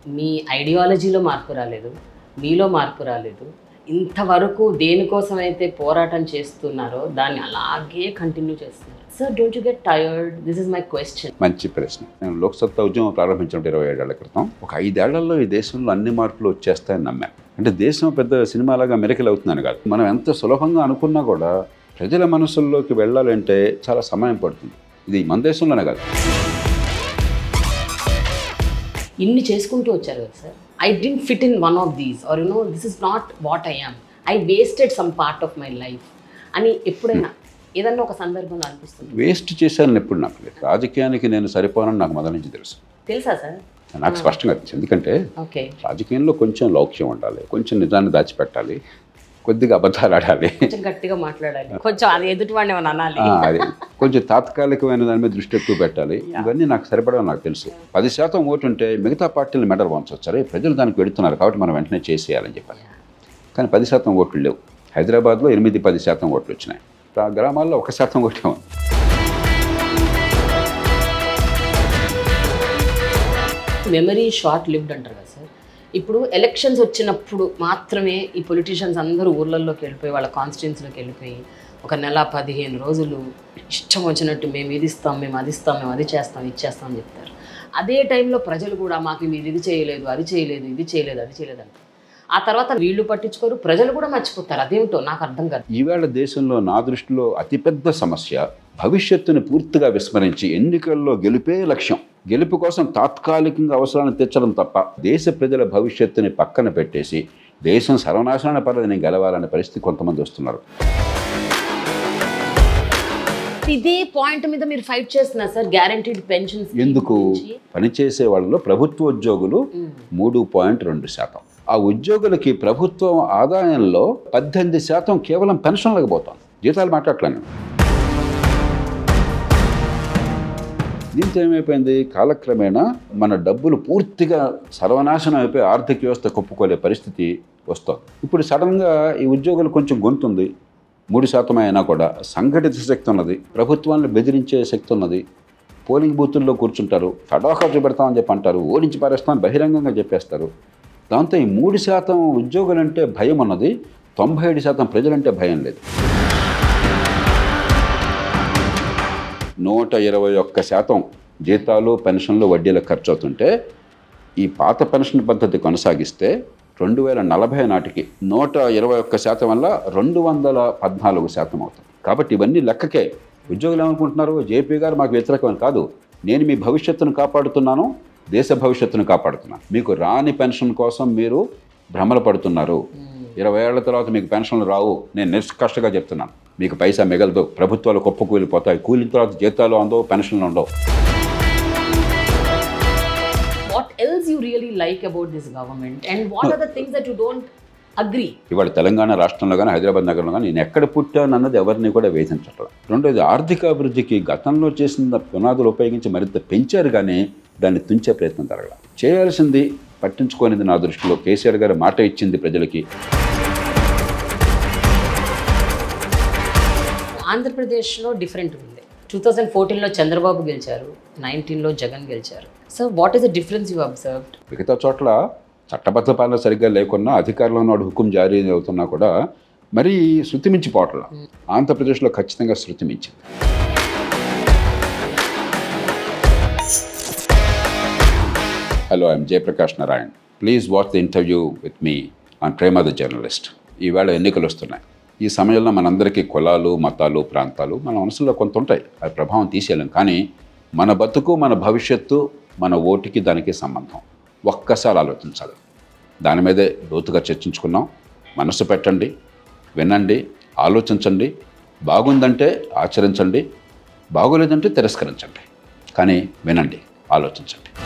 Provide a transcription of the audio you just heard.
మీ ఐడియాలజీలో మార్పు రాలేదు మీలో మార్పు రాలేదు ఇంతవరకు దేనికోసం అయితే పోరాటం చేస్తున్నారో దాన్ని అలాగే కంటిన్యూ చేస్తున్నారు sir don't you get tired this is my question మంచి ప్రశ్న నేను లోక్సత్తా ఉద్యమం ప్రారంభించిన ఇరవై ఏడేళ్ల క్రితం ఒక ఐదేళ్లలో ఈ దేశంలో అన్ని మార్పులు వచ్చేస్తాయని నమ్మాను అంటే దేశం పెద్ద సినిమాలాగా మెరికలు అవుతుందని కాదు మనం ఎంత సులభంగా అనుకున్నా కూడా ప్రజల మనసుల్లోకి వెళ్ళాలంటే చాలా సమయం పడుతుంది ఇది మన దేశంలోనే కాదు ఇన్ని చేసుకుంటూ వచ్చారు కదా sir I didn't fit in one of these are you know this is not what I am I wasted some part of my life అని ఎప్పుడైనా ఏదన్నా ఒక సందర్భంలో అనిపిస్తుంది వేస్ట్ చేశానని ఎప్పుడు నాకు లేదు రాజకీయానికి నేను సరిపోనని నాకు మొదటి నుంచి తెలుసు తెలుసా సార్ నాకు స్పష్టంగా తెలుసు ఎందుకంటే ఓకే రాజకీయంలో కొంచెం లౌక్యం ఉండాలి కొంచెం నిజాన్ని దాచిపెట్టాలి కొద్దిగా అబద్ధాలు ఆడాలి కొంచెం గట్టిగా మాట్లాడాలి కొంచెం అది ఎదుటి వాడిని ఏమన్నా అనాలి ఆ, అది కొంచెం తాత్కాలికమైన దాని మీద దృష్టి ఎక్కువ పెట్టాలి ఇవన్నీ నాకు సరిపడవు నాకు తెలుసు పది శాతం ఓటు ఉంటే మిగతా పార్టీలు మెడల్ వంచవచ్చు అరే ప్రజలు దానికి వెళుతున్నారు కాబట్టి మనం వెంటనే చేసేయాలని చెప్పాలి కానీ పది శాతం ఓట్లు లేవు హైదరాబాద్లో ఎనిమిది పది శాతం ఓట్లు వచ్చినాయి ఆ గ్రామాల్లో ఒక శాతం ఓటే ఉంది మెమరీ షార్ట్ లివ్డ్ అంటారు కదా సార్ ఇప్పుడు ఎలక్షన్స్ వచ్చినప్పుడు మాత్రమే ఈ పొలిటీషియన్స్ అందరూ ఊర్లలోకి వెళ్ళిపోయి వాళ్ళ కాన్స్టిట్యున్సీలోకి వెళ్ళిపోయి ఒక నెల పదిహేను రోజులు ఇష్టం వచ్చినట్టు మేము ఇది ఇస్తాం మేము అది ఇస్తాం మేము అది చేస్తాం ఇది చేస్తాం అని చెప్తారు అదే టైంలో ప్రజలు కూడా మాకు మీరు ఇది చేయలేదు అది చేయలేదు ఇది చేయలేదు అది చేయలేదు అంటారు ఆ తర్వాత వీళ్ళు పట్టించుకోరు ప్రజలు కూడా మర్చిపోతారు అదేమిటో నాకు అర్థం కాదు ఈవేళ దేశంలో నా దృష్టిలో అతిపెద్ద సమస్య భవిష్యత్తుని పూర్తిగా విస్మరించి ఎన్నికల్లో గెలిపే లక్ష్యం గెలుపు కోసం తాత్కాలికంగా అవసరాన్ని తీర్చడం తప్ప దేశ ప్రజల భవిష్యత్తుని పక్కన పెట్టేసి దేశం సర్వనాశనాన్ని పర్లేదు నేను గెలవాలనే పరిస్థితి కొంతమంది వస్తున్నారు ఇదే పాయింట్ మీద మీరు ఫైట్ చేస్తున్నారు సార్ గ్యారంటీడ్ పెన్షన్స్ ఎందుకు పనిచేసే వాళ్ళలో ప్రభుత్వ ఉద్యోగులు మూడు పాయింట్ రెండు శాతం ఆ ఉద్యోగులకి ప్రభుత్వం ఆదాయంలో పద్దెనిమిది శాతం కేవలం పెన్షన్లకు పోతాం జీతాలు మాట్లాడలేను దీంతో ఏమైపోయింది కాలక్రమేణా మన డబ్బులు పూర్తిగా సర్వనాశనం అయిపోయి ఆర్థిక వ్యవస్థ కొప్పుకోలే పరిస్థితి వస్తుంది ఇప్పుడు సడన్గా ఈ ఉద్యోగులు కొంచెం గొంతుంది మూడు శాతం అయినా కూడా సంఘటిత శక్తి ఉన్నది ప్రభుత్వాన్ని బెదిరించే శక్తి ఉన్నది పోలింగ్ బూతుల్లో కూర్చుంటారు ఫటాకా చూపెడతామని చెప్పి అంటారు ఓడించి పారేస్తామని బహిరంగంగా చెప్పేస్తారు దాంతో ఈ మూడు శాతం ఉద్యోగులంటే భయం ఉన్నది తొంభై ఏడు శాతం ప్రజలంటే భయం లేదు నూట ఇరవై ఒక్క శాతం జీతాలు పెన్షన్లు వడ్డీలకు ఖర్చు అవుతుంటే ఈ పాత పెన్షన్ పద్ధతి కొనసాగిస్తే రెండు వేల నలభై నాటికి నూట ఇరవై ఒక్క శాతం వల్ల రెండు వందల పద్నాలుగు శాతం అవుతుంది కాబట్టి ఇవన్నీ లెక్కకే ఉద్యోగులు ఏమనుకుంటున్నారు జేపీ గారు మాకు వ్యతిరేకమని కాదు నేను మీ భవిష్యత్తును కాపాడుతున్నాను దేశ భవిష్యత్తును కాపాడుతున్నాను మీకు రాని పెన్షన్ కోసం మీరు భ్రమలు పడుతున్నారు ఇరవై ఏళ్ల తర్వాత మీకు పెన్షన్లు రావు నేను నిష్కష్టగా చెప్తున్నాను మీకు పైసా మిగలదు ప్రభుత్వాలు కుప్ప కూలిపోతాయి కూలిన తర్వాత జీతాలు అందవు పెన్షన్లు ఉండవు what else you really like about this government and what are the things that you don't agree ఇవాళ తెలంగాణ రాష్ట్రంలో కానీ హైదరాబాద్ నగరంలో కానీ నేను ఎక్కడ పుట్టాను అన్నది ఎవరిని కూడా వేధించట్లేదు రెండోది ఆర్థిక అభివృద్ధికి గతంలో చేసిన పునాదులు ఉపయోగించి మరింత పెంచారు కానీ దాన్ని తుంచే ప్రయత్నం జరగల చేయాల్సింది పట్టించుకోనిది నా దృష్టిలో కేసీఆర్ గారు మాట ఇచ్చింది ప్రజలకి ఆంధ్రప్రదేశ్లో డిఫరెంట్ ఉంది టూ థౌజండ్ ఫోర్టీన్లో చంద్రబాబు గెలిచారు నైన్టీన్లో జగన్ గెలిచారు so what is the difference you observed మిగతా చోట్ల చట్టబద్ధ పాలన సరిగ్గా లేకున్నా అధికారంలో ఉన్న వాడు హుకుం జారీ అవుతున్నా కూడా మరీ శృతి మించిపోవట్ల ఆంధ్రప్రదేశ్లో ఖచ్చితంగా శృతి మించింది hello I'm Jayaprakash Narayan please watch the interview with me on Prema the journalist ఈవేళ ఎన్నికలు వస్తున్నాయి ఈ సమయంలో మనందరికీ కులాలు మతాలు ప్రాంతాలు మన మనసులో కొంత ఉంటాయి అది ప్రభావం తీసేయలేం కానీ మన బతుకు మన భవిష్యత్తు మన ఓటుకి దానికి సంబంధం ఒక్కసారి ఆలోచించాలి దాని మీదే లోతుగా చర్చించుకున్నాం మనసు పెట్టండి వినండి ఆలోచించండి బాగుందంటే ఆచరించండి బాగోలేదంటే తిరస్కరించండి కానీ వినండి ఆలోచించండి